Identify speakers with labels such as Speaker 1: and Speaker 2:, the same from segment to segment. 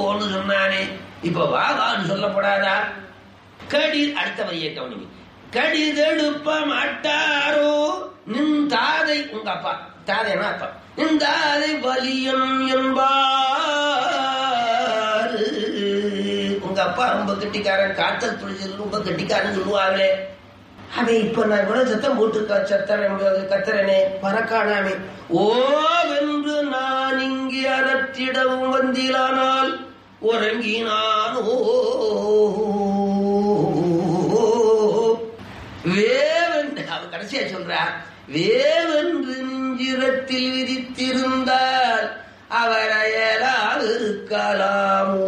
Speaker 1: போன்னு சொன்னானே இப்ப வா வான்னு சொல்லப்படாதா கடி அடுத்த வரியை கவனிங்க கடிதெடுப்ப மாட்டாரோ நின் தாதை உங்க அப்பா தாதைனா அப்பா நின் தாதை வலியன் என்பார் உங்க அப்பா ரொம்ப கெட்டிக்காரன் காத்தல் துளிச்சல் ரொம்ப கெட்டிக்காரன் சொல்லுவாங்களே அவன் இப்ப நான் கூட சத்தம் போட்டு க- சத்தரன் கத்துறனே பறக்கானாமே ஓ வென்று நான் இங்கே அறத்திடவும் வந்திலானால் உறங்கினானோ வேவென்று அவன் கடைசியா சொல்றா வேவென்று நெஞ்சிரத்தில் விதித்திருந்தால் அவர் அயலால் இருக்கலாமோ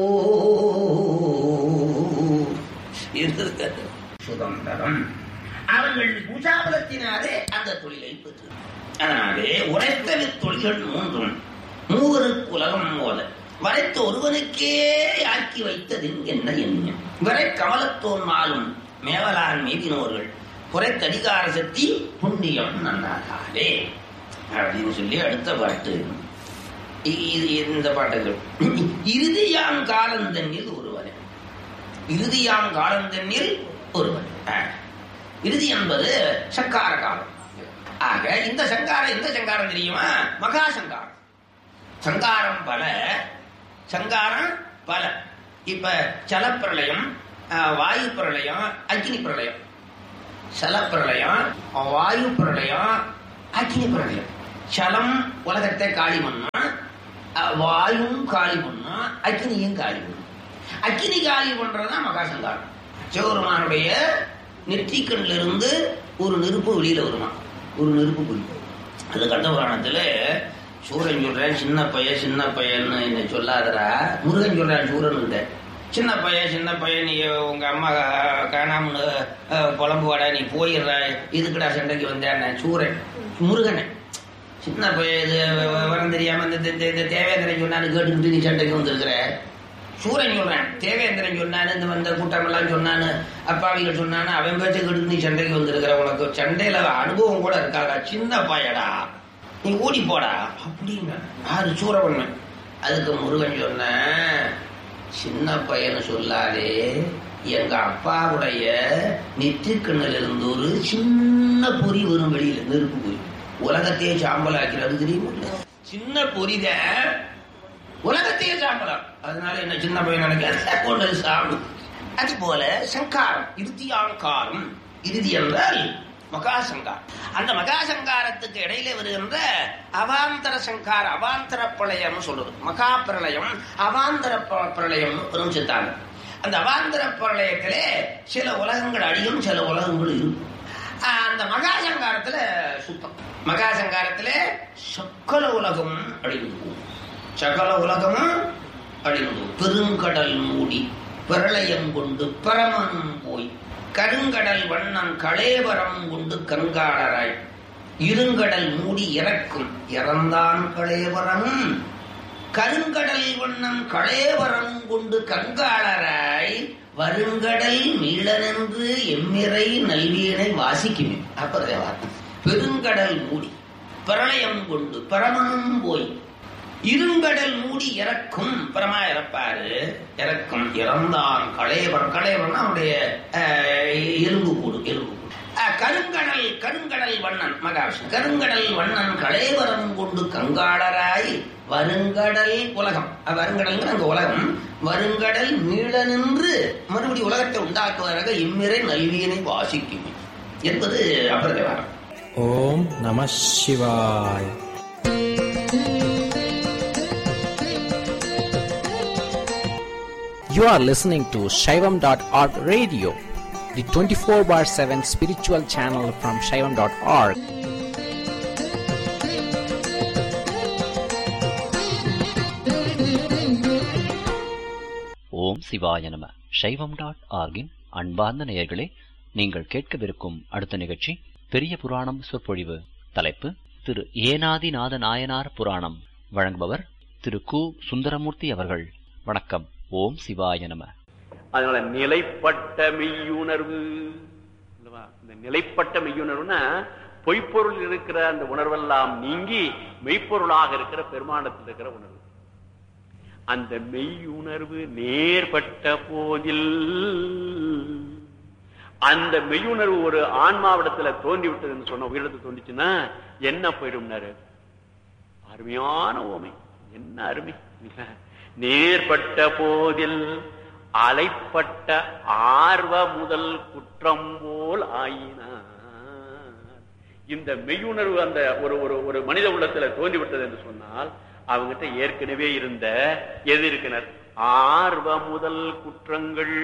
Speaker 1: இருந்திருக்கிறது சுதந்திரம் அவர்கள் பூஜாபலத்தினாலே அந்த தொழிலை பெற்று அதனாலே உரைத்தல் தொழில்கள் மூன்றும் மூவருக்கு உலகம் போல வரைத்த ஒருவனுக்கே ஆக்கி வைத்ததின் என்ன எண்ணம் வரை கமலத்தோன் மாலும் மேவலான் மீதினோர்கள் குறைத்தடிகார சக்தி புண்ணியம் நன்னாகாலே அப்படின்னு சொல்லி அடுத்த பாட்டு இ- இது இந்த பாட்டுகள் இறுதியாம் காலந்தன்னில் ஒருவனே இறுதியாம் காலந்தன்னில் ஒருவன் ஆ. இறுதி என்பது சங்கார காலம் ஆக இந்த சங்காரம் எந்த சங்காரம் தெரியுமா மகா சங்காரம் சங்காரம் பல சங்காரம் பல இப்ப ஜலப்பிரளயம் ஆ, வாயு பிரளயம் அக்னி பிரளயம் சலப்பிரளயம் வாயு பிரளயம் அக்னி பிரளயம் சலம் உலகத்தை காலி பண்ணும் அஹ், வாயும் காலி பண்ணும் அக்னியும் காலி பண்ணும் அக்னி காலி பண்றதுதான் மகாசங்காரம் சிவபெருமானுடைய நெற்றிக்கண்ல இருந்து ஒரு நெருப்பு வெளியில வருமா ஒரு நெருப்பு குறிக்கும் அது கண்ட புராணத்துல சூரன் சொல்றேன் சின்ன பையன் சின்ன பையன்னு என்ன சொல்லாதடா முருகன் சொல்றான் சூரன் கிட்ட சின்ன பையன் சின்ன பையன் நீ உங்க அம்மா காணாம புலம்புவாடா நீ போயிடுற இதுக்குடா சண்டைக்கு வந்தேன் சூரன் முருகனை சின்ன பையன் இது வரம் தெரியாம இந்த இந்த- இந்த தேவேந்திரன் சொன்னான்னு கேட்டுக்கிட்டு நீ சண்டைக்கு வந்திருக்கிற சூரன் சொல்றேன் தேவேந்திரன் சொன்னான்னு இந்த வந்த கூட்டமெல்லாம் சொன்னான்னு அப்பாவிகள் சொன்னான்னு அவன் பேச்சை கேட்டு நீ சண்டைக்கு வந்திருக்கிற உனக்கு சண்டையில அனுபவம் கூட இருக்காதா சின்ன பையடா நீ ஓடி போடா அப்படின்னு யாரு சூரவண்ணன் அதுக்கு முருகன் சொன்ன சின்ன பையனை சொல்லாதே எங்க அப்பாவுடைய நெற்றிக்கண்ணில் இருந்து ஒரு சின்ன பொறி வரும் வெளியில நெருப்பு பொறி உலகத்தையே சாம்பல் ஆக்கிறது தெரியுமா சின்ன பொறிதான் உலகத்தையே சாம்பலாம் அதனால என்ன சின்ன பையன் நினைக்காத கொண்டு சாப்பிடும் அது போல சங்காரம் இறுதியாங்காரம் இறுதி என்றால் மகாசங்காரம் அந்த மகாசங்காரத்துக்கு இடையிலே வருகின்ற அவாந்தர சங்கார அவாந்தர பிரளயம் சொல்றது மகா பிரளயம் அவாந்தர ப- பிரளயம் பெரும் சித்தாந்தம் அந்த அவாந்தர பிரளயத்திலே சில உலகங்கள் அழியும் சில உலகங்கள் இருக்கும் ஆஹ் அந்த மகாசங்காரத்துல சுத்தம் மகாசங்காரத்துல சக்கல உலகம் அழிந்து போகும் சகல உலகமும் அழிந்து பெருங்கடல் மூடி பிரளயம் கொண்டு பரமனும் போய் கருங்கடல் வண்ணன் களேவரம் கொண்டு கங்காளராய் இருங்கடல் மூடி இறக்கும் இறந்தான் களேவரமும் கருங்கடல் வண்ணன் களேவரம் கொண்டு கங்காளராய் வருங்கடல் மீளனென்று எம்மிறை நல்வீனை வாசிக்குமே அப்புறம் பெருங்கடல் மூடி பிரளயம் கொண்டு பரமனும் போய் இருங்கடல் மூடி இறக்கும் பரமா இறப்பாரு இறக்கும் இறந்தான் களையவன் களையவன் அவனுடைய அஹ், எலும்பு கூடு எலும்பு கூடு அஹ், கருங்கடல் கருங்கடல் வண்ணன் மகாவிஷ்ணு கருங்கடல் வண்ணன் களைவரம் கொண்டு கங்காளராய் வருங்கடல் உலகம் அஹ், வருங்கடல்ங்கிற அங்க உலகம் வருங்கடல் மீள நின்று மறுபடி உலகத்தை உண்டாக்குவதாக இம்மிரை நல்வியனை வாசிக்கும் என்பது அபரதேவாரம்
Speaker 2: ஓம் நம சிவாய் You are listening to Shaivam.org radio, the 24 bar 7 spiritual channel from Shaivam.org.
Speaker 3: ஓம் சிவாய நம சைவம் டாட் ஆர்கின் அன்பார்ந்த நேயர்களே நீங்கள் கேட்கவிருக்கும் அடுத்த நிகழ்ச்சி பெரிய புராணம் சொற்பொழிவு தலைப்பு திரு ஏனாதிநாத நாயனார் புராணம் வழங்குபவர் திரு கு சுந்தரமூர்த்தி அவர்கள் வணக்கம் ஓம் சிவாய நம
Speaker 4: அதனால நிலைப்பட்ட மெய்யுணர்வு அல்லவா? இந்த நிலைப்பட்ட மெய்யுணர்வுனா பொய்ப்பொருள் இருக்கிற அந்த உணர்வெல்லாம் நீங்கி மெய்ப்பொருளாக இருக்கிற பெருமானத்தில் இருக்கிற உணர்வு அந்த மெய்யுணர்வு நேர்பட்ட போதில் அந்த மெய்யுணர்வு ஒரு ஆன்மாவிடத்துல தோன்றி விட்டதுன்னு சொன்ன உயிரிடத்துல தோண்டிச்சுன்னா என்ன போயிடும்னாரு அருமையான ஓமை என்ன அருமை நேர்பட்ட போதில் அலைப்பட்ட ஆர்வ முதல் குற்றம் போல் ஆயினார் இந்த மெய்யுணர்வு அந்த ஒரு ஒரு ஒரு மனித உள்ளத்துல தோன்றி விட்டது என்று சொன்னால் அவங்ககிட்ட ஏற்கனவே இருந்த எது இருக்கிறனர் ஆர்வ முதல் குற்றங்கள்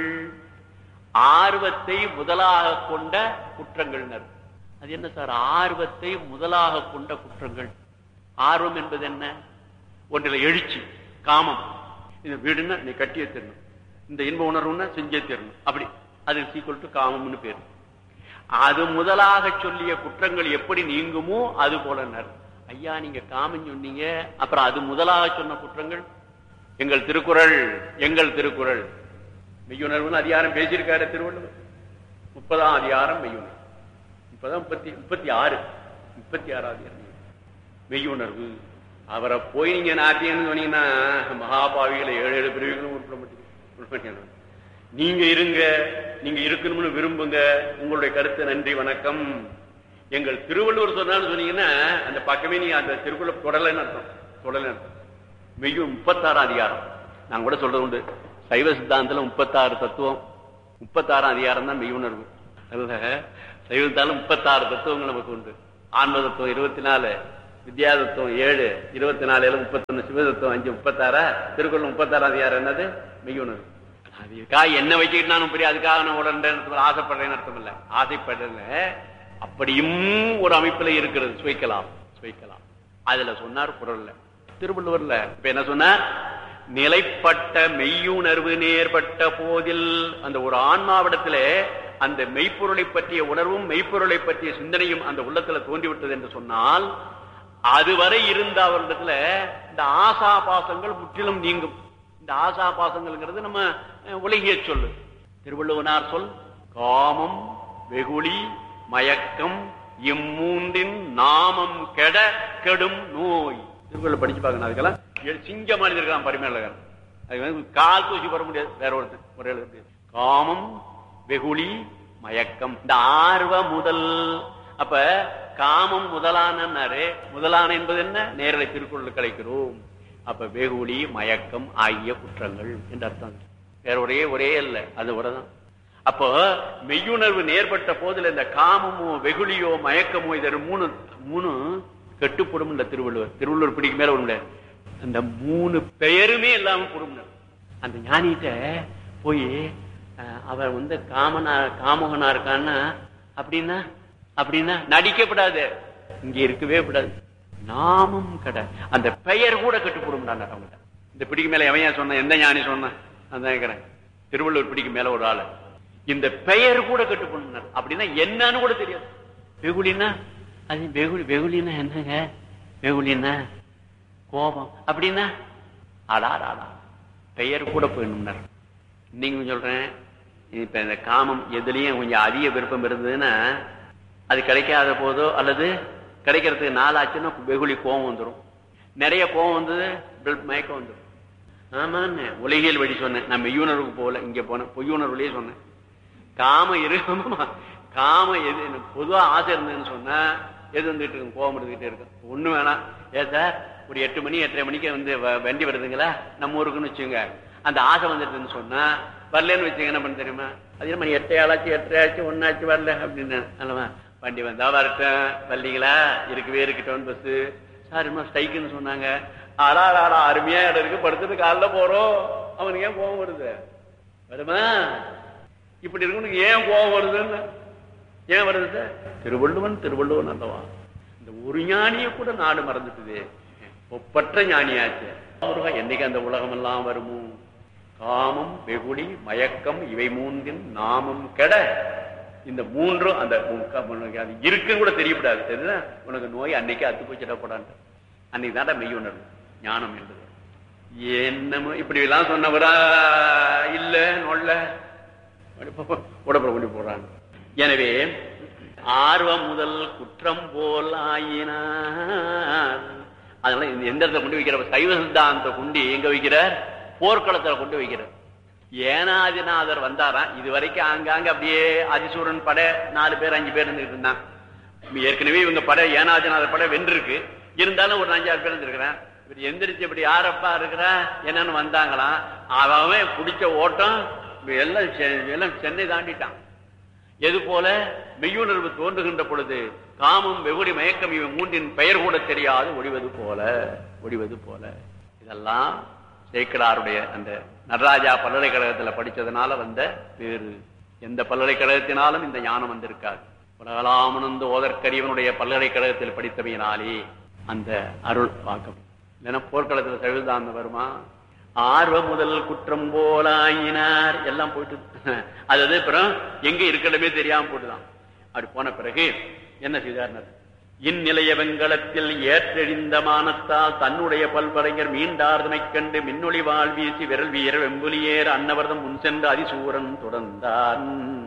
Speaker 4: ஆர்வத்தை முதலாக கொண்ட குற்றங்கள்னர் அது என்ன சார் ஆர்வத்தை முதலாக கொண்ட குற்றங்கள் ஆர்வம் என்பது என்ன ஒன்றில் எழுச்சி காமம் இந்த வீடுன்னா நீ கட்டியே தரணும் இந்த இன்ப உணர்வுன்னா செஞ்சே தரணும் அப்படி அது சீக்கிரம் டு காமம்னு பேரு அது முதலாக சொல்லிய குற்றங்கள் எப்படி நீங்குமோ அது போலனர் ஐயா நீங்க காமம் சொன்னீங்க அப்புறம் அது முதலாக சொன்ன குற்றங்கள் எங்கள் திருக்குறள் எங்கள் திருக்குறள் மெய்யுணர்வுன்னு அதிகாரம் பேசியிருக்காரு திருவள்ளுவர் முப்பதாம் அதிகாரம் மெய்யுணர்வு முப்பதாம் முப்பத்தி முப்பத்தி ஆறு முப்பத்தி ஆறாம் அதிகாரம் மெய்யுணர்வு அவரை போய் நீங்க நாட்டியன்னு சொன்னீங்கன்னா மகாபாவிகளை ஏழு ஏழு பிரிவுகளும் உருப்பட மாட்டேங்குது நீங்க இருங்க நீங்க இருக்கணும்னு விரும்புங்க உங்களுடைய கருத்து நன்றி வணக்கம் எங்கள் திருவள்ளுவர் சொன்னான்னு சொன்னீங்கன்னா அந்த பக்கமே நீங்க அந்த திருக்குள்ள தொடலைன்னு அர்த்தம் தொடலைன்னு அர்த்தம் மெய்யும் முப்பத்தாறாம் அதிகாரம் நான் கூட சொல்றது உண்டு சைவ சித்தாந்தத்துல முப்பத்தாறு தத்துவம் முப்பத்தாறாம் அதிகாரம் தான் மெய்யுணர்வு அல்ல சைவத்தாலும் முப்பத்தாறு தத்துவங்கள் நமக்கு உண்டு ஆன்ம தத்துவம் இருபத்தி நாலு வித்யா தத்துவம் ஏழு இருபத்தி நாலு ஏழு முப்பத்தொன்னு சிவ தத்துவம் அஞ்சு முப்பத்தாறா திருக்குறள் முப்பத்தாறாம் அதிகாரம் என்னது மெய்யுணர்வு அதுக்காக என்ன வச்சுக்கிட்டு நானும் பெரிய அதுக்காக நான் உடனே ஆசைப்படுறேன்னு அர்த்தம் இல்ல ஆசைப்படுறேன் அப்படியும் ஒரு அமைப்புல இருக்கிறது சுவைக்கலாம் சுவைக்கலாம் அதுல சொன்னார் குரல்ல திருவள்ளுவர்ல இப்ப என்ன சொன்னார் நிலைப்பட்ட மெய்யுணர்வு நேர்பட்ட போதில் அந்த ஒரு ஆன்மாவிடத்துல அந்த மெய்ப்பொருளை பற்றிய உணர்வும் மெய்ப்பொருளை பற்றிய சிந்தனையும் அந்த உள்ளத்துல தோன்றிவிட்டது என்று சொன்னால் அதுவரை இருந்த அவரிடத்துல இந்த ஆசா பாசங்கள் முற்றிலும் நீங்கும் இந்த ஆசா பாசங்கள்ங்கிறது நம்ம உலகிய சொல்லு திருவள்ளுவனார் சொல் காமம் வெகுளி மயக்கம் இம்மூன்றின் நாமம் கெட கெடும் நோய் திருக்குறள் படிச்சு பாக்கணும் அதுக்கெல்லாம் சிங்கமா இருக்கான் பரிமேலகன் அது வந்து கால் தூசி வர முடியாது வேற ஒருத்தர் ஒரு எழுத முடியாது காமம் வெகுளி மயக்கம் இந்த ஆர்வ முதல் அப்ப காமம் முதலானாரு முதலான என்பது என்ன நேரலை திருக்குறள் கிடைக்கிறோம் அப்ப வெகுளி மயக்கம் ஆகிய குற்றங்கள் என்று அர்த்தம் வேற ஒரே ஒரே இல்ல அது ஒரேதான் அப்போ மெய்யுணர்வு நேர்பட்ட போதுல இந்த காமமோ வெகுளியோ மயக்கமோ இது மூணு மூணு கட்டுப்படும் இந்த திருவள்ளுவர் திருவள்ளுவர் பிடிக்கு மேல ஒண்ணு அந்த மூணு பெயருமே இல்லாம பொறுமை அந்த ஞானிகிட்ட போய் அவர் வந்து காமனா காமகனா இருக்கான்னா அப்படின்னா அப்படின்னா நடிக்கப்படாது இங்க இருக்கவே கூடாது நாமும் கடை அந்த பெயர் கூட கட்டுப்படும் அவங்க இந்த பிடிக்கு மேல எவையா சொன்ன எந்த ஞானி சொன்ன அதான் கேக்குறேன் திருவள்ளுவர் பிடிக்கு மேல ஒரு ஆளு இந்த பெயர் கூட கட்டுப்படும் அப்படின்னா என்னன்னு கூட தெரியாது வெகுளின்னா அது வெகுளி வெகுளின்னா என்னங்க வெகுளின்னா கோபம் அப்படின்னா ஆடார் ஆடா பெயர் கூட போயிடணும்னார் நீங்க சொல்றேன் இப்ப இந்த காமம் எதுலயும் கொஞ்சம் அதிக விருப்பம் இருந்ததுன்னா அது கிடைக்காத போதோ அல்லது கிடைக்கிறதுக்கு நாள் ஆச்சுன்னா வெகுளி கோபம் வந்துடும் நிறைய கோபம் வந்தது மயக்கம் வந்துடும் ஆமான்னு உலகியல் வழி சொன்னேன் நான் மெய்யுணர்வுக்கு போகல இங்க போனேன் பொய்யுணர்வுலயே சொன்னேன் காம இருமா காம எது பொதுவா ஆசை இருந்ததுன்னு சொன்னா எது வந்துட்டு இருக்கும் கோபம் இருந்துகிட்டே இருக்கும் ஒண்ணு வேணாம் ஏ சார் ஒரு எட்டு மணி எட்டரை மணிக்கு வந்து வண்டி வருதுங்களா நம்ம ஊருக்குன்னு வச்சுங்க அந்த ஆசை வந்துட்டுன்னு சொன்னா வரலன்னு வச்சுங்க என்ன பண்ண தெரியுமா அதே மணி எட்டை ஆளாச்சு எட்டரை ஆச்சு ஒன்னாச்சு வரல அப்படின்னு அல்லவா வண்டி வந்தா வரட்டும் வரலீங்களா இருக்கவே இருக்கட்டும் பஸ் சார் இன்னும் ஸ்ட்ரைக்குன்னு சொன்னாங்க ஆடா ஆடா அருமையா இடம் இருக்கு படுத்துட்டு காலைல போறோம் அவனுக்கு ஏன் கோபம் வருது வருமா இப்படி இருக்கணும் ஏன் கோபம் வருதுன்னு ஏன் வருது சார் திருவள்ளுவன் திருவள்ளுவன் அல்லவா இந்த ஒரு ஞானிய கூட நாடு மறந்துட்டுது ஒப்பற்ற ஞானியாச்சு என்னைக்கு அந்த உலகம் எல்லாம் வருமோ காமம் வெகுளி மயக்கம் இவை மூன்றின் நாமம் கெட இந்த மூன்றும் அந்த அது இருக்குன்னு கூட தெரியப்படாது தெரியுதா உனக்கு நோய் அன்னைக்கு அத்து போச்சிடப்படான்ட்டு அன்னைக்கு தாண்டா மெய் உணர்வு ஞானம் என்பது என்னமோ இப்படி எல்லாம் சொன்னவரா இல்ல நொல்ல உடம்புல கொண்டு போடுறாங்க எனவே ஆர்வம் முதல் குற்றம் போல் ஆயினார் அதனால எந்த இடத்துல கொண்டு வைக்கிற சைவ சித்தாந்த குண்டி எங்க வைக்கிறார் போர்க்களத்துல கொண்டு வைக்கிறார் ஏனாதிநாதர் வந்தாராம் இது வரைக்கும் ஆங்காங்க அப்படியே அதிசூரன் படை நாலு பேர் அஞ்சு பேர் இருந்துட்டு இருந்தான் ஏற்கனவே இவங்க படை ஏனாதிநாதர் படை வென்றிருக்கு இருந்தாலும் ஒரு அஞ்சாறு பேர் இருந்திருக்கிறேன் இவர் எந்திரிச்சு இப்படி யாரப்பா இருக்கிறா என்னன்னு வந்தாங்களாம் அவன் பிடிச்ச ஓட்டம் எல்லாம் செ- எல்லாம் சென்னை தாண்டிட்டான் எது போல மெய்யுணர்வு தோன்றுகின்ற பொழுது காமம் வெகுடி மயக்கம் இவன் மூன்றின் பெயர் கூட தெரியாது ஒழிவது போல ஒழிவது போல இதெல்லாம் சேக்கடாருடைய அந்த நடராஜா பல்கலைக்கழகத்துல படிச்சதுனால வந்த பேரு எந்த பல்கலைக்கழகத்தினாலும் இந்த ஞானம் வந்திருக்காது உலகலாமனந்து ஓதற்கரியவனுடைய பல்கலைக்கழகத்தில் படித்தவையினாலே அந்த அருள் பார்க்க இல்லைன்னா போர்க்களத்துல செவில்தான் வருமா ஆர்வ முதல் குற்றம் போலாயினார் எல்லாம் போயிட்டு அதாவது அப்புறம் எங்க இருக்கணுமே தெரியாம போட்டுதான் அப்படி போன பிறகு என்ன செய்தார் இந்நிலைய வெங்கலத்தில் ஏற்றெழிந்த மானத்தால் தன்னுடைய பல்வரைஞர் மீண்டார்தமைக் கண்டு மின்னொளி வாழ் வீசி விரல் வீர வெம்புலியேர் அன்னவர்தம் முன் சென்று அதிசூரன் தொடர்ந்தான்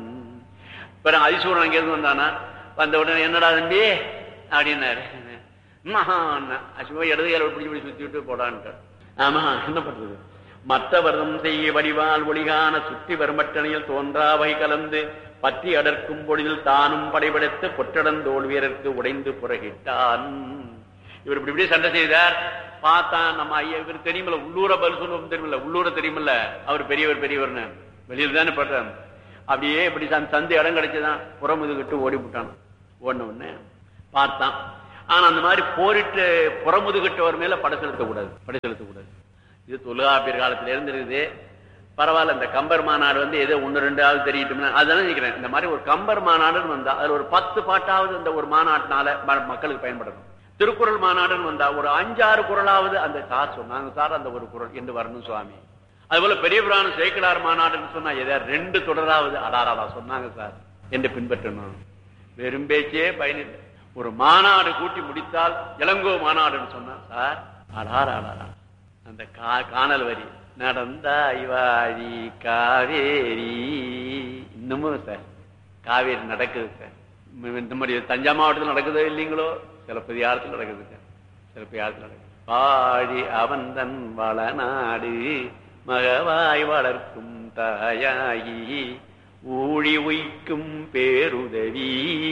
Speaker 4: பிறகு அதிசூரன் அங்கிருந்து வந்தானா வந்த உடனே என்னடா தம்பி அப்படின்னாரு மகான் அசுவ இடது கையில பிடிச்சி பிடிச்சி சுத்தி விட்டு போடான்ட்டு ஆமா என்ன பண்றது மற்றவர்தம் செய்ய வடிவால் ஒளிகான சுற்றி வருமட்டணையில் தோன்றாவை கலந்து பற்றி அடர்க்கும் பொழுதில் தானும் படைபடைத்து கொற்றடந்தோல் வீரருக்கு உடைந்து புறகிட்டான் இவர் இப்படி இப்படி சண்டை செய்தார் பார்த்தான் நம்ம ஐயா இவர் தெரியுமில்ல உள்ளூர பதில் சொல்லுவோம் தெரியுமில்ல உள்ளூர தெரியுமில்ல அவர் பெரியவர் பெரியவர்னு வெளியில் தானே பட்டான் அப்படியே இப்படி சந்த் சந்து இடம் கிடைச்சதான் புறமுதுகிட்டு ஓடி விட்டான் ஓடின உடனே பார்த்தான் ஆனா அந்த மாதிரி போரிட்டு புறமுதுகிட்டவர் மேல படை செலுத்தக்கூடாது படை செலுத்தக்கூடாது இது தொல்காப்பியர் காலத்துல இருந்து இருக்குது பரவாயில்ல இந்த கம்பர் மாநாடு வந்து ஏதோ ஒண்ணு ரெண்டாவது தெரியட்டும்னா அதுதான் நினைக்கிறேன் இந்த மாதிரி ஒரு கம்பர் மாநாடுன்னு வந்தா அதுல ஒரு பத்து பாட்டாவது இந்த ஒரு மாநாட்டினால ம- மக்களுக்கு பயன்படணும் திருக்குறள் மாநாடுன்னு வந்தா ஒரு அஞ்சாறு குரலாவது அந்த சார் சொன்னாங்க சார் அந்த ஒரு குரல் என்று வரணும் சுவாமி அதுபோல பெரிய புராணம் சேக்கடார் மாநாடுன்னு சொன்னா ஏதோ ரெண்டு தொடராவது அடாராடா சொன்னாங்க சார் என்று பின்பற்றணும் வெறும் பேச்சே பயனில்லை ஒரு மாநாடு கூட்டி முடித்தால் இளங்கோ மாநாடுன்னு சொன்னா சார் அடாரா அடாரா அந்த கா- காணல் வரி நடந்தாய் வாழி காவேரி இன்னமும் சார் காவேரி நடக்குது சார் இந்த- இந்த மாதிரி தஞ்சா மாவட்டத்தில் நடக்குதோ இல்லைங்களோ சிலப்பதிகாரத்தில் நடக்குது சார் சிலப்பதிகாரத்தில் நடக்குது வாழி அவந்தன் வளநாடு மகவாய் வளர்க்கும் தாயாகி ஊழி உய்க்கும் பேருதவி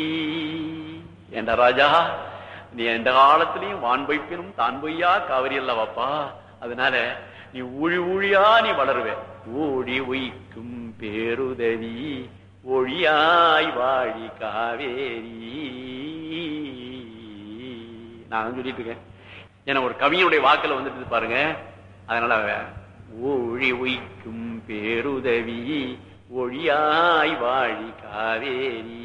Speaker 4: என்ற ராஜா நீ எந்த காலத்திலையும் வான் பொய்ப்பினும் தான் பொய்யா காவிரி அல்லவாப்பா அதனால நீ ஊழி ஊழியா நீ வளருவே ஊழி உய்க்கும் பேருதவி ஒழியாய் வாழி காவேரி நான் சொல்லிட்டு இருக்கேன் ஏன்னா ஒரு கவிஞனுடைய வாக்குல வந்துட்டு பாருங்க அதனால ஊழி உய்க்கும் பேருதவி ஒழியாய் வாழி காவேரி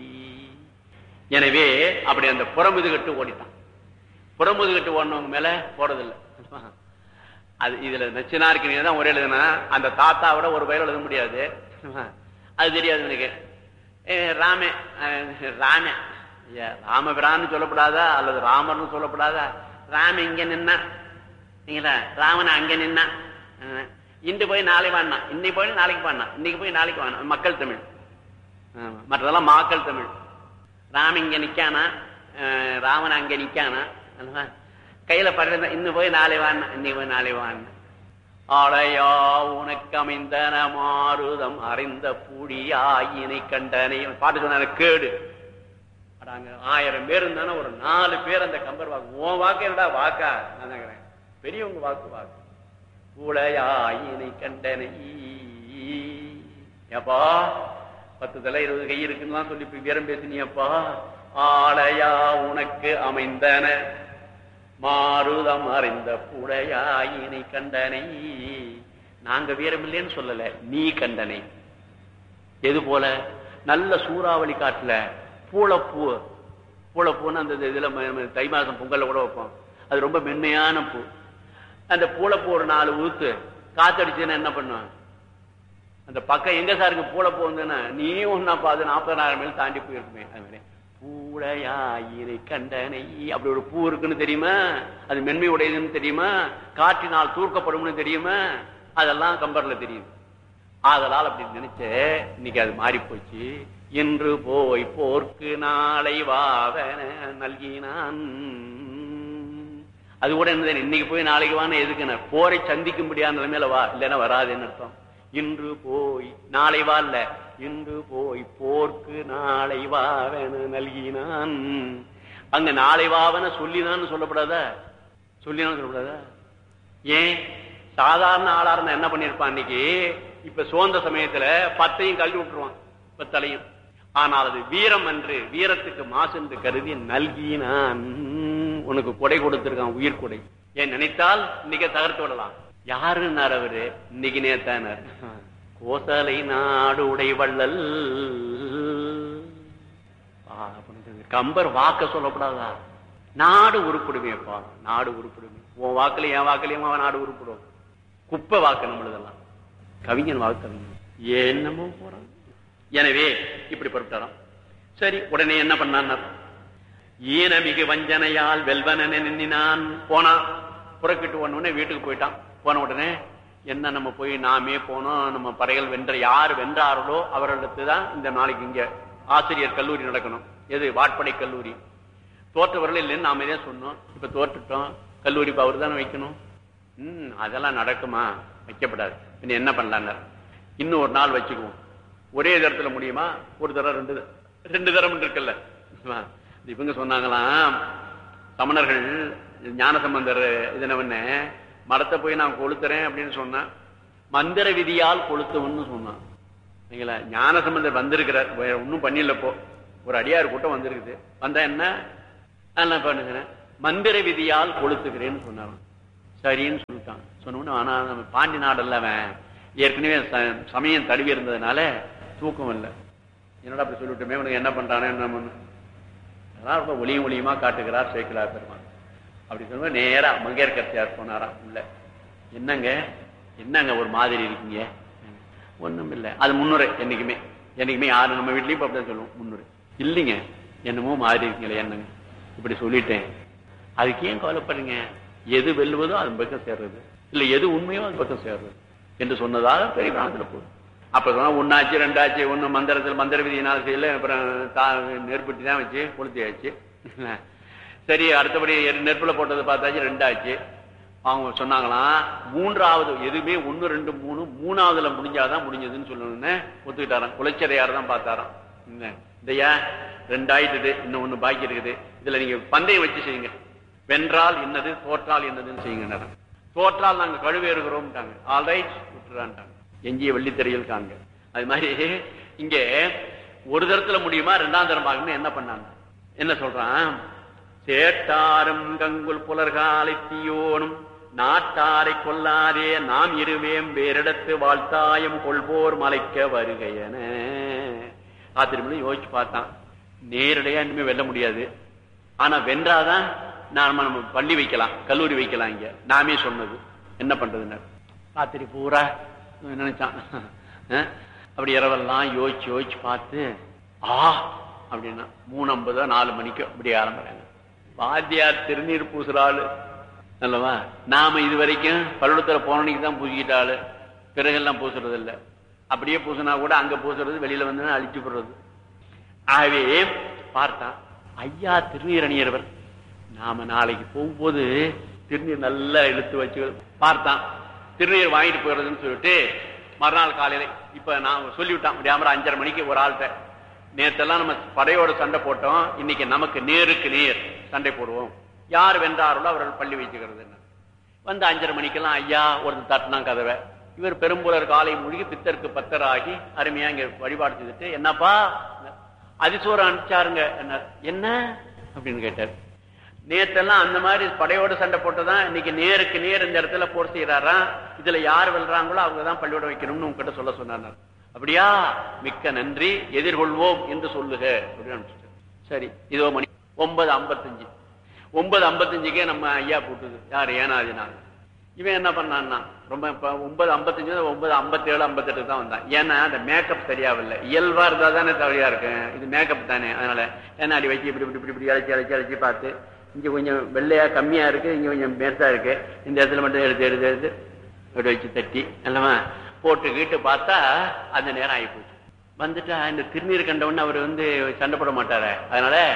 Speaker 4: எனவே அப்படி அந்த புறமுதுகட்டு ஓடிட்டான் புறமுதுகட்டு ஓடினவங்க மேல போறதில்லை அது இதுல நச்சினாருக்கு தான் ஒரே எழுதுனா அந்த தாத்தாவோட ஒரு பயிர் எழுத முடியாது அது தெரியாது எனக்கு ஏ, ராமே அஹ், ராமே ஐயா, ராமபிரான்னு சொல்லப்படாதா அல்லது ராமர்னு சொல்லப்படாதா ராம இங்க நின்னா நீங்களா ராமன் அங்க நின்னா அஹ், இன்று போய் நாளை வாடினா இன்னைக்கு போய் நாளைக்கு பாடினா இன்னைக்கு போய் நாளைக்கு வாடினா மக்கள் தமிழ் ஆமா. மற்றதெல்லாம் மாக்கள் தமிழ் ராம இங்க நிக்கானா அஹ், ராமன் அங்க நிக்கானா அல்லவா? கையில படுறத இன்னும் போய் நாளை வாடினா இன்னைக்கு போய் நாளை வாடினா ஆளையா உனக்கு அமைந்தன மாறுதம் அறிந்த பூடியாயினை கண்டனை பாட்டு சொன்ன கேடு அட, அங்க ஆயிரம் பேர் இருந்தானே ஒரு நாலு பேர் அந்த கம்பர் வாக்கு உன் வாக்கு என்னடா வாக்கா நான் கேக்குறேன் பெரியவங்க வாக்கு வாக்கு பூளையாயினை கண்டனை ஏப்பா பத்து தலை இருபது கை இருக்குன்னு சொல்லி இப்ப வீரம் பேசினியப்பா ஆளையா உனக்கு அமைந்தன மாறுதம் அறிந்த புடையாயினை கண்டனை நாங்க வீரமில்லைன்னு சொல்லல நீ கண்டனை எது போல நல்ல சூறாவளி காட்டுல பூளப்பூ பூளப்பூன்னு அந்த இதுல ம- ம- தை மாசம் பொங்கல்ல கூட வைப்போம் அது ரொம்ப மென்மையான பூ அந்த பூளப்பூ ஒரு நாலு ஊத்து காத்தடிச்சுன்னா என்ன பண்ணும் அந்த பக்கம் எங்க சாருக்கு பூளப்பூ வந்துன்னா நீ ஒன்னாப்பா அது நாற்பதாயிரம் மைல் தாண்டி போயிருக்குமே அது மாதிரி பூளையாயிரை கண்டனை அப்படி ஒரு பூ இருக்குன்னு தெரியுமா அது மென்மை உடையதுன்னு தெரியுமா காற்றினால் தூர்க்கப்படும்னு தெரியுமா அதெல்லாம் கம்பர்ல தெரியுது ஆதலால் அப்படி நினைச்ச இன்னைக்கு அது மாறி போச்சு இன்று போய் போர்க்கு நாளை வாவன நல்கினான் அது கூட என்ன இன்னைக்கு போய் நாளைக்கு வான்னு எதுக்குன்னு போரை சந்திக்க முடியாத நிலைமையில வா இல்லைன்னா வராதுன்னு அர்த்தம் இன்று போய் நாளை வா இல்ல இன்று போய் போர்க்கு நாளை வாவென நல்கினான் அங்க நாளை வாவன சொல்லிதான் சொல்லப்படாதா சொல்லிதான் சொல்லப்படாதா ஏன் சாதாரண ஆளா இருந்தா என்ன பண்ணிருப்பான் இன்னைக்கு இப்ப சோர்ந்த சமயத்துல பத்தையும் கழட்டி விட்டுருவான் பத்தலையும் ஆனால் அது வீரம் என்று வீரத்துக்கு மாசு என்று கருதி நல்கினான் உனக்கு கொடை கொடுத்திருக்கான் உயிர் கொடை ஏன் நினைத்தால் இன்னைக்கு தகர்த்து விடலாம் யாருன்னார் அவரு இன்னைக்கு நேத்தானார் கோசலை நாடு உடை வள்ளல் கம்பர் வாக்க சொல்லப்படாதா நாடு உருப்படுமேப்பா நாடு உருப்படுமே உன் வாக்குல என் வாக்குலயும் அவன் நாடு உருப்படும் குப்பை வாக்கு நம்மளதெல்லாம் கவிஞன் வாக்கு கவிஞன் என்னமோ போறான் எனவே இப்படி புறப்பட்டாராம் சரி உடனே என்ன பண்ணான் ஈனமிகு வஞ்சனையால் வெல்வன எண்ணினான் போனான் புறக்கிட்டு உடனே வீட்டுக்கு போயிட்டான் போன உடனே என்ன நம்ம போய் நாமே போனோம் நம்ம படைகள் வென்ற யார் வென்றார்களோ அவர்களுக்கு தான் இந்த நாளைக்கு இங்க ஆசிரியர் கல்லூரி நடக்கணும் எது வாட்படை கல்லூரி தோற்றவர்கள் இல்லைன்னு நாம இதே சொன்னோம் இப்ப தோற்றுட்டோம் கல்லூரி அவர் தானே வைக்கணும் ம் அதெல்லாம் நடக்குமா வைக்கப்படாது இன்னும் என்ன பண்ணலான்னு இன்னும் ஒரு நாள் வச்சுக்குவோம் ஒரே தரத்துல முடியுமா ஒரு தரம் ரெண்டு த- ரெண்டு தரம் இருக்குல்ல இவங்க சொன்னாங்களாம் சமணர்கள் ஞான சம்பந்தர் இதனவன மரத்தை போய் நான் கொளுத்துறேன் அப்படின்னு சொன்னேன் மந்திர விதியால் கொளுத்துவன்னு சொன்னான் சரிங்களா ஞான சம்பந்தர் வந்திருக்கிறார் வேற ஒன்றும் பண்ணிடல இப்போ ஒரு அடியார் கூட்டம் வந்திருக்குது வந்தா என்ன நான் என்ன பண்ணுகிறேன் மந்திர விதியால் கொளுத்துக்கிறேன்னு சொன்னாராம் சரின்னு சொல்லிட்டான் சொன்ன ஆனா நம்ம பாண்டி நாடல்ல அவன் ஏற்கனவே ச- சமயம் தழுவி இருந்ததுனால தூக்கம் இல்லை என்னடா அப்படி சொல்லிவிட்டுமே உனக்கு என்ன பண்றானே என்ன பண்ணு அதான் ரொம்ப ஒளியும் ஒளியுமா காட்டுகிறார் சேக்கிலார் பெருமான் அப்படி சொல்லும்போது நேரா மங்கையர் கத்தியார் போனாராம் உள்ள என்னங்க என்னங்க ஒரு மாதிரி இருக்கீங்க ஒண்ணும் இல்லை அது முன்னுரை என்னைக்குமே என்னைக்குமே யாரு நம்ம வீட்லயும் இப்ப அப்படிதான் சொல்லுவோம் முன்னுரை இல்லைங்க என்னமோ மாதிரி இருக்கீங்களே என்னங்க இப்படி சொல்லிட்டேன் அதுக்கு ஏன் கவலைப்படுறீங்க எது வெல்லுவதோ அது பக்கம் சேர்றது இல்ல எது உண்மையோ அது பக்கம் சேர்றது என்று சொன்னதாக பெரிய பிராணத்துல போகுது அப்ப சொன்னா ஒன்னாச்சு ரெண்டாச்சு ஒண்ணு மந்திரத்தில் மந்திர விதியினால செய்யல அப்புறம் தா- நெருப்புட்டி தான் வச்சு கொளுத்தியாச்சு சரி அடுத்தபடி எரு- நெருப்புல போட்டது பார்த்தாச்சு ரெண்டாச்சு அவங்க சொன்னாங்களாம் மூன்றாவது எதுவுமே ஒண்ணு ரெண்டு மூணு மூணாவதுல முடிஞ்சாதான் முடிஞ்சதுன்னு சொல்லணும்னு ஒத்துக்கிட்டாராம் குலைச்சதையார் தான் பார்த்தாராம் என்ன, இதையா ரெண்டாயிட்டுது இன்னும் ஒண்ணு பாக்கி இருக்குது இதுல நீங்க பந்தயம் வச்சு செய்யுங்க வென்றால் என்னது தோற்றால் என்னதுன்னு செய்யுங்க தோற்றால் நாங்க கழுவேறுகிறோம்ட்டாங்க ஆல்ரைட் விட்டுறான்ட்டாங்க எஞ்சிய வெள்ளித்திரையில் காண்க அது மாதிரி இங்க ஒரு தரத்துல முடியுமா ரெண்டாம் தரம் பார்க்கணும் என்ன பண்ணாங்க என்ன சொல்றான் சேட்டாரும் கங்குல் புலர்காலை தீயோனும் நாட்டாரை கொல்லாதே நாம் இருவேம் வேறிடத்து வாழ்த்தாயம் கொள்வோர் மலைக்க வருகையன ஆத்திரமே யோசிச்சு பார்த்தான் நேரடியா இனிமே வெல்ல முடியாது ஆனா வென்றாதான் நாம நம்ம பள்ளி வைக்கலாம் கல்லூரி வைக்கலாம் இங்க நாமே சொன்னது என்ன பண்றதுன்னு ராத்திரி பூரா நினைச்சான் அஹ், அப்படி இரவெல்லாம் யோசிச்சு யோசிச்சு பார்த்து ஆ அப்படின்னா மூணு ஐம்பதோ நாலு மணிக்கோ இப்படி ஆரம்பிறாங்க வாத்தியார் திருநீர் பூசுற ஆளு அல்லவா நாம இது வரைக்கும் பள்ளிடத்துல போனனைக்கு தான் பூசிக்கிட்ட ஆளு பிறகெல்லாம் பூசுறது இல்ல அப்படியே பூசினா கூட அங்க பூசுறது வெளியில வந்து அழிச்சு போடுறது ஆகவே பார்த்தான் ஐயா திருநீர் அணியர்வர் நாம நாளைக்கு போகும்போது திருநீர் நல்லா இழுத்து வச்சு பார்த்தான் திருநீர் வாங்கிட்டு போயிடுறதுன்னு சொல்லிட்டு மறுநாள் காலையில இப்ப நான் சொல்லிவிட்டான் முடியாம அஞ்சரை மணிக்கு ஒரு ஆள்கிட்ட நேத்தெல்லாம் நம்ம படையோட சண்டை போட்டோம் இன்னைக்கு நமக்கு நேருக்கு நேர் சண்டை போடுவோம் யார் வென்றார்களோ அவர்கள் பள்ளி வைச்சுக்கிறது வந்து அஞ்சரை மணிக்கெல்லாம் ஐயா ஒருத்தர் தட்டினா கதவை இவர் பெரும்புலர் காலை மூழ்கி பித்தருக்கு பத்தராகி அருமையா இங்க வழிபாடு செய்துட்டு என்னப்பா அதிசோரம் அனுப்பிச்சாருங்க என்ன என்ன அப்படின்னு கேட்டார் நேத்தெல்லாம் அந்த மாதிரி படையோட சண்டை போட்டதான் இன்னைக்கு நேருக்கு நேர் இந்த இடத்துல போர் செய்யறாராம் இதுல யார் வெல்றாங்களோ அவங்க தான் பள்ளியோட வைக்கணும்னு உங்ககிட்ட சொல்ல சொன்னார் அப்படியா மிக்க நன்றி எதிர்கொள்வோம் என்று சொல்லுக அப்படின்னு அனுப்பிச்சிட்டார். சரி இதோ மணி ஒன்பது ஐம்பத்தஞ்சு ஒன்பது ஐம்பத்தஞ்சுக்கே நம்ம ஐயா போட்டுது யார் ஏனாதினாங்க இவன் என்ன பண்ணான்னா ரொம்ப இப்ப ஒன்பது ஐம்பத்தஞ்சு ஒன்பது ஐம்பத்தேழு ஐம்பத்தெட்டு தான் வந்தான் ஏன்னா அந்த மேக்கப் சரியாவில்லை இயல்பா இருந்தா தானே தவறியா இருக்கு இது மேக்கப் தானே அதனால ஏன்னா அடி வச்சு இப்படி இப்படி இப்படி இப்படி அழைச்சி அழைச்சி அழைச்சி பார்த்து இங்க கொஞ்சம் வெள்ளையா கம்மியா இருக்கு இங்க கொஞ்சம் மேசா இருக்கு இந்த இடத்துல மட்டும் எடுத்து எடுத்து எடுத்து இப்படி வச்சு தட்டி அல்லவா போட்டு கீட்டு பார்த்தா அந்த நேரம் ஆகி போச்சு வந்துட்டா இந்த திருநீர் கண்டவொன்னு அவர் வந்து சண்டை போட மாட்டாரு அதனால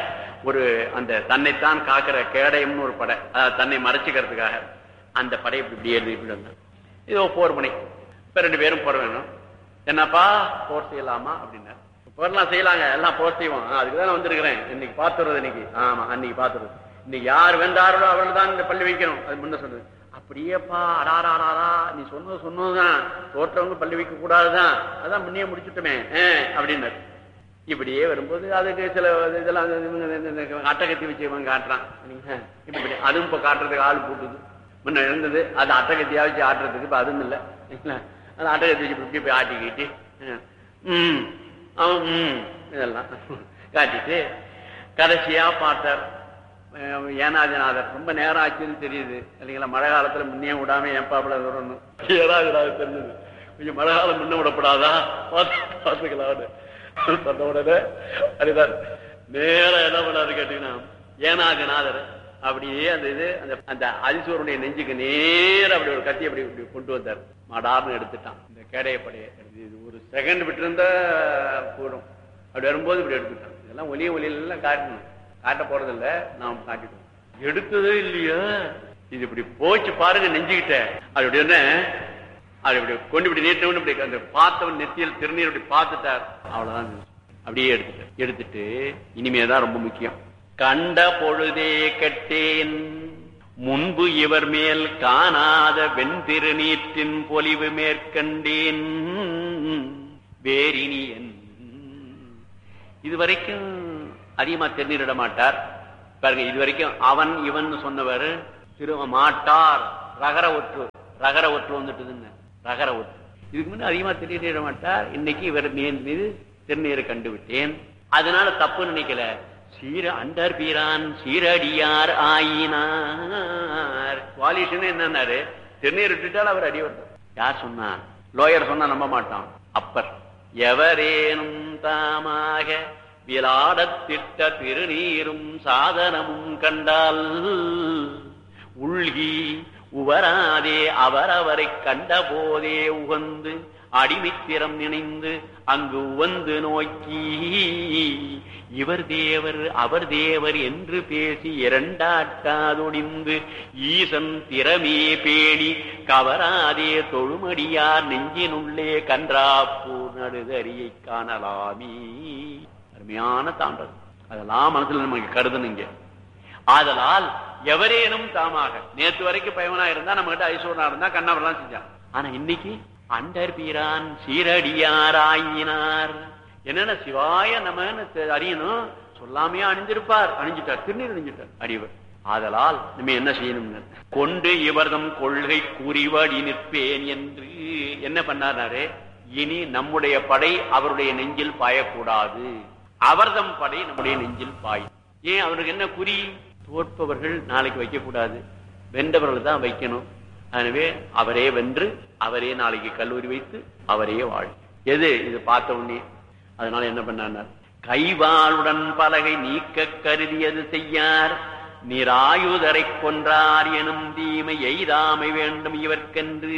Speaker 4: ஒரு அந்த தன்னைத்தான் காக்கிற கேடயம்னு ஒரு படை அதாவது தன்னை மறைச்சிக்கிறதுக்காக அந்த படை இப்படி இப்படி எழுதி வந்தேன் இதோ போர் மணி இப்ப ரெண்டு பேரும் போற வேணும் என்னப்பா போர் செய்யலாமா அப்படின்னாரு போர்லாம் செய்யலாங்க எல்லாம் போர் செய்வோம் ஆ, அதுக்கு தான் வந்திருக்கிறேன் இன்னைக்கு பாத்துறது இன்னைக்கு ஆமா அன்னைக்கு பாத்துறது இன்னைக்கு யார் வென்றார்களோ அவர்கள் தான் இந்த பள்ளி வைக்கணும் அது முன்ன சொல்றது அப்படியேப்பா அடாராடாரா நீ சொன்னது சொன்னதுதான் தோற்றவங்க பள்ளி வைக்க கூடாதுதான் அதான் முன்னே முடிச்சுட்டோமே ஆ, அப்படின்னாரு இப்படியே வரும்போது அதுக்கு சில இதெல்லாம் இவங்க இந்த- இந்த- இந்த அட்டகத்தி வச்சு இவன் காட்டுறான் சரிங்களா? இப்படி அதுவும் இப்ப காட்டுறதுக்கு ஆள் போட்டுது முன்ன இருந்தது அது அட்டகத்தியா வச்சு ஆட்டுறதுக்கு இப்ப அதுவும் இல்லை சரிங்களா? அது அட்டகத்தி வச்சு இப்படி இப்படி போய் ஆட்டிக்கிட்டு ம் அவன் ம் இதெல்லாம் காட்டிட்டு கடைசியா பார்த்தார் அஹ் ஏனாதிநாதர் ரொம்ப நேரம் ஆச்சுன்னு தெரியுது இல்லைங்களா மழை காலத்துல முன்னே விடாம ஏன் பாப்பட வரணும் ஏனாதிநாதர் தெரிஞ்சது கொஞ்சம் மழை காலம் முன்ன விடப்படாதா பார்த்து பார்த்துக்கலாம்னு சொன்ன உடனே அதுதான் நேரம் என்ன பண்ணாரு கேட்டீங்கன்னா ஏனாதிநாதர் அப்படியே அந்த இது அந்த அந்த அதிசோருடைய நெஞ்சுக்கு நேரம் அப்படி ஒரு கத்தி அப்படி இப்படி கொண்டு வந்தார் மடார்னு எடுத்துட்டான் இந்த கேடைய படைய எடுத்து இது ஒரு செகண்ட் விட்டு இருந்தா போடும் அப்படி வரும்போது இப்படி எடுத்துட்டான் இதெல்லாம் ஒலிய ஒலியில எல்லாம் காட்டணும் காட்ட போறது இல்ல நாம் காட்டிட்டோம் எடுத்ததே இல்லையா இது இப்படி போச்சு பாருங்க நெஞ்சுக்கிட்ட அது அப்படி என்ன அது இப்படி கொண்டு இப்படி நீட்டவன் இப்படி அந்த பார்த்தவன் நெத்தியில் திருநீர் இப்படி பார்த்துட்டார் அவ்வளவுதான் அப்படியே எடுத்துட்டார் எடுத்துட்டு இனிமேதான் ரொம்ப முக்கியம் கண்ட பொழுதே கெட்டேன் முன்பு இவர் மேல் காணாத வெண்திருநீற்றின் பொலிவு மேற்கண்டேன் வேரினியன் இதுவரைக்கும் அதிகமா திருநீரிட மாட்டார் பாருங்க இதுவரைக்கும் அவன் இவன் சொன்னவர் திரு மாட்டார் ரகர ஒற்று ரகர ஒற்று வந்துட்டுதுங்க ரகர ஒற்று இதுக்கு முன்ன அதிகமா திருநீரிட மாட்டார் இன்னைக்கு இவர் மீன் மீது திருநீரை கண்டு விட்டேன் அதனால தப்பு நினைக்கல சீர அண்டர் பீரான் சீரடியார் ஆயினார் குவாலிஷன் என்னன்னாரு திருநீர் விட்டுட்டால் அவர் அடி வந்தார் யார் சொன்னா லோயர் சொன்னா நம்ப மாட்டான் அப்பர் எவரேனும் தாமாக விளாடத்திட்ட திருநீரும் சாதனமும் கண்டால் உள்கி உவராதே அவரவரை கண்ட போதே உகந்து அடிமைத்திறம் நினைந்து அங்கு உவந்து நோக்கி இவர் தேவர் அவர் தேவர் என்று பேசி இரண்டாட்டாதொடிந்து ஈசன் திறமே பேணி கவராதே தொழுமடியார் நெஞ்சினுள்ளே கன்றாப்பூர் நடுதறியை காணலாமே அருமையான தாண்டது அதெல்லாம் மனசுல நமக்கு கருதணுங்க ஆதலால் எவரேனும் தாமாக நேத்து வரைக்கும் பயவனா இருந்தா நம்ம கிட்ட ஐஸ்வரனா இருந்தா கண்ணாவெல்லாம் செஞ்சான் ஆனா இன்னைக்கு அண்டர் பீரான் சீரடியாராயினார் என்னென்ன சிவாய நமன்னு தெ- அறியணும் சொல்லாமையா அணிஞ்சிருப்பார் அணிஞ்சிட்டார் திருநீர் அணிஞ்சிட்டார் அறிவர் ஆதலால் நம்ம என்ன செய்யணும் கொண்டு இவர்தம் கொள்கை கூறிவடி நிற்பேன் என்று என்ன பண்ணாரு இனி நம்முடைய படை அவருடைய நெஞ்சில் பாயக்கூடாது அவர்தம் படை நம்முடைய நெஞ்சில் பாயும் ஏன் அவருக்கு என்ன குறி தோற்பவர்கள் நாளைக்கு வைக்க கூடாது வென்றவர்கள் தான் வைக்கணும் எனவே அவரே வென்று அவரே நாளைக்கு கல்லூரி வைத்து அவரே வாழ் எது இது பார்த்த உடனே அதனால என்ன பண்ணார் கைவாளுடன் பலகை நீக்க கருதியது செய்யார் நிராயுதரை கொன்றார் எனும் தீமை எய்தாமை வேண்டும் இவர்க்கென்று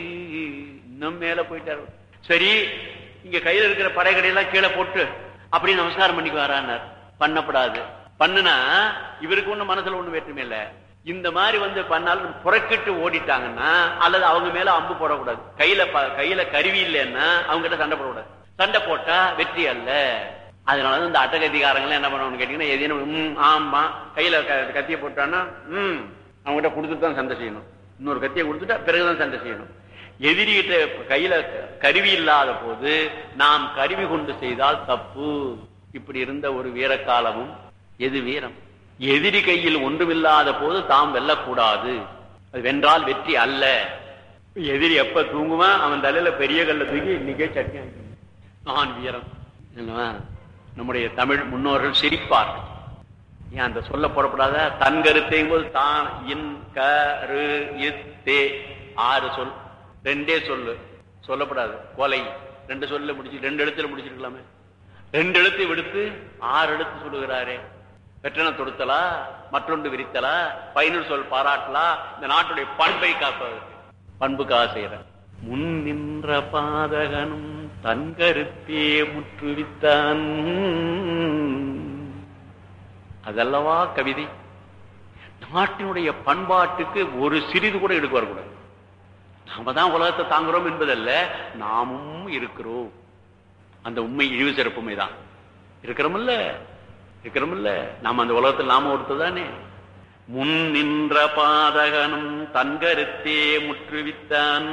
Speaker 4: இன்னும் மேல போயிட்டார் சரி இங்க கையில இருக்கிற படைகளை எல்லாம் கீழே போட்டு அப்படியே நமஸ்காரம் பண்ணிக்கு வரான்னார் பண்ணப்படாது பண்ணுனா இவருக்கு ஒண்ணு மனசுல ஒண்ணு வேற்றுமை இல்ல இந்த மாதிரி வந்து பண்ணாலும் புறக்கிட்டு ஓடிட்டாங்கன்னா அல்லது அவங்க மேல அம்பு போடக்கூடாது கையில ப- கையில கருவி இல்லைன்னா அவங்க கிட்ட சண்டை போடக்கூடாது சண்டை போட்டா வெற்றி அல்ல அதனால இந்த அட்டகதிகாரங்கள் என்ன பண்ணுவாங்க கேட்டீங்கன்னா எதையும் ம் ஆமா கையில க- கத்தியை போட்டான்னா ம் அவங்ககிட்ட கொடுத்துட்டு தான் சண்டை செய்யணும் இன்னொரு கத்தியை கொடுத்துட்டா பிறகுதான் சண்டை செய்யணும் எதிரிகிட்ட கையில க- கருவி இல்லாத போது நாம் கருவி கொண்டு செய்தால் தப்பு இப்படி இருந்த ஒரு வீரக்காலமும் எது வீரம் எதிரி கையில் ஒன்றுமில்லாத போது தாம் வெல்லக்கூடாது அது வென்றால் வெற்றி அல்ல எதிரி எப்ப தூங்குவான் அவன் தலையில பெரிய கல்ல தூக்கி இன்னைக்கே சட்னி ஆக்கிடுவான். நான் வீரம் இல்லவா? நம்முடைய தமிழ் முன்னோர்கள் சிரிப்பார்கள் ஏன் அந்த சொல்ல புறப்படாத தன் கருத்தையும் போது தான் இன் க ரு இத்தே ஆறு சொல் ரெண்டே சொல்லு சொல்லப்படாது கொலை ரெண்டு சொல்ல முடிச்சு ரெண்டு எழுத்துல முடிச்சிருக்கலாமே ரெண்டு எழுத்தை விடுத்து ஆறு எழுத்து சொல்லுகிறாரே வெற்றன தொடுத்தலா மற்றொன்று விரித்தலா பயனுள் சொல் பாராட்டலா இந்த நாட்டுடைய பண்பை காப்பதற்கு பண்புக்காக செய்யற முன் நின்ற பாதகனும் தன் கருத்தே முற்றுவித்தான் அதல்லவா கவிதை நாட்டினுடைய பண்பாட்டுக்கு ஒரு சிறிது கூட எடுக்க வரக்கூடாது நாம தான் உலகத்தை தாங்குறோம் என்பதல்ல நாமும் இருக்கிறோம் அந்த உண்மை இழிவு சிறப்புமை தான் இருக்கிறோமில்ல இருக்கிறோமில்ல நாம அந்த உலகத்தில் நாம ஒருத்ததானே முன் நின்ற பாதகனும் தன் கருத்தே முற்றுவித்தான்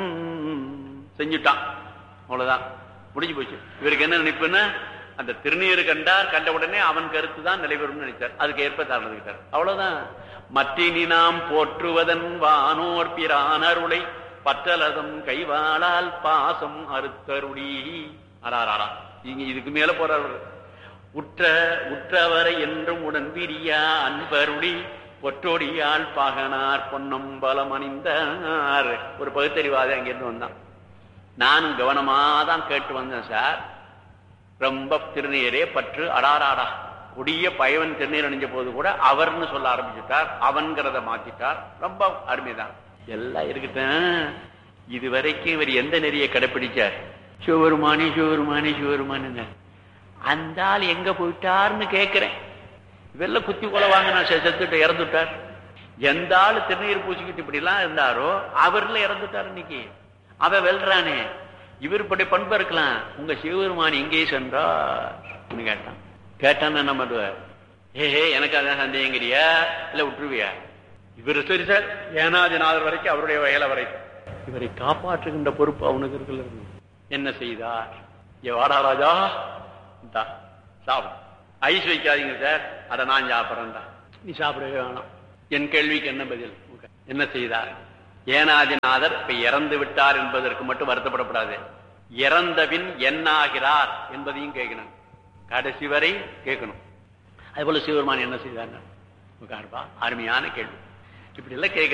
Speaker 4: செஞ்சுட்டான் அவ்வளவுதான் முடிஞ்சு போச்சு இவருக்கு என்ன நினைப்புன்னா அந்த திருநீர் கண்டார் கண்ட உடனே அவன் கருத்து தான் நிலைபெறும் நினைச்சார் அதுக்கு ஏற்ப தாழ்ந்துகிட்டார் அவ்வளவுதான் மற்றினி நாம் போற்றுவதன் வானோர் பிரான் அருளை பற்றலதம் கைவாளால் பாசம் அறுத்தருளி அராரா இங்க இதுக்கு மேல போறார் உற்ற உற்றவரை என்றும் உடன் விரியா அன்பருளி பொற்றோடியால் பாகனார் பொன்னம்பலம் அணிந்தார் ஒரு பகுத்தறிவாதி அங்கிருந்து வந்தான் நானும் கவனமா தான் கேட்டு வந்தேன் சார் ரொம்ப திருநீரே பற்று அடாராடா கொடிய பயவன் திருநீர் அணிஞ்ச போது கூட அவர்னு சொல்ல ஆரம்பிச்சுட்டார் அவன்கிறத மாத்திட்டார் ரொம்ப அருமைதான் எல்லாம் இருக்கட்டும் இது வரைக்கும் இவர் எந்த நெறியை கடைப்பிடிச்சார் சிவருமானி சிவருமானி சிவருமானு அந்த ஆள் எங்க போயிட்டார்னு கேட்கிறேன் வெள்ள குத்தி கொலை வாங்கினா செத்துட்டு இறந்துட்டார் எந்த ஆள் திருநீர் பூசிக்கிட்டு இப்படி எல்லாம் இருந்தாரோ அவர்ல இறந்துட்டார் இன்னைக்கு அவன் வெல்றானே இவர் இப்படி பண்பு இருக்கலாம் உங்க சிவபெருமான் எங்கே சென்றார் கேட்டான் கேட்டான்னு என்ன பண்ணுவார் ஏஹே எனக்கு அதான் சந்தேகங்கிறியா இல்ல விட்டுருவியா இவர் சரி சார் ஏனாதிநாதர் வரைக்கும் அவருடைய வயல வரைக்கும் இவரை காப்பாற்றுகின்ற பொறுப்பு அவனுக்கு இருக்குல்ல என்ன செய்தார் ஏ வாடா ராஜா இந்தா, சாப்பிடு ஐஸ் வைக்காதீங்க சார் அதை நான் சாப்பிட்றேன்டா நீ சாப்பிடவே வேணாம் என் கேள்விக்கு என்ன பதில் என்ன செய்தார் ஏனாதிநாதர் இப்ப இறந்து விட்டார் என்பதற்கு மட்டும் வருத்தப்படக்கூடாது இறந்தபின் என்னாகிறார் என்பதையும் கேட்கணும் கடைசி வரை கேட்கணும் அதுபோல சிவபெருமான் என்ன செய்தார் அருமையான கேள்வி இப்படி எல்லாம் கேட்க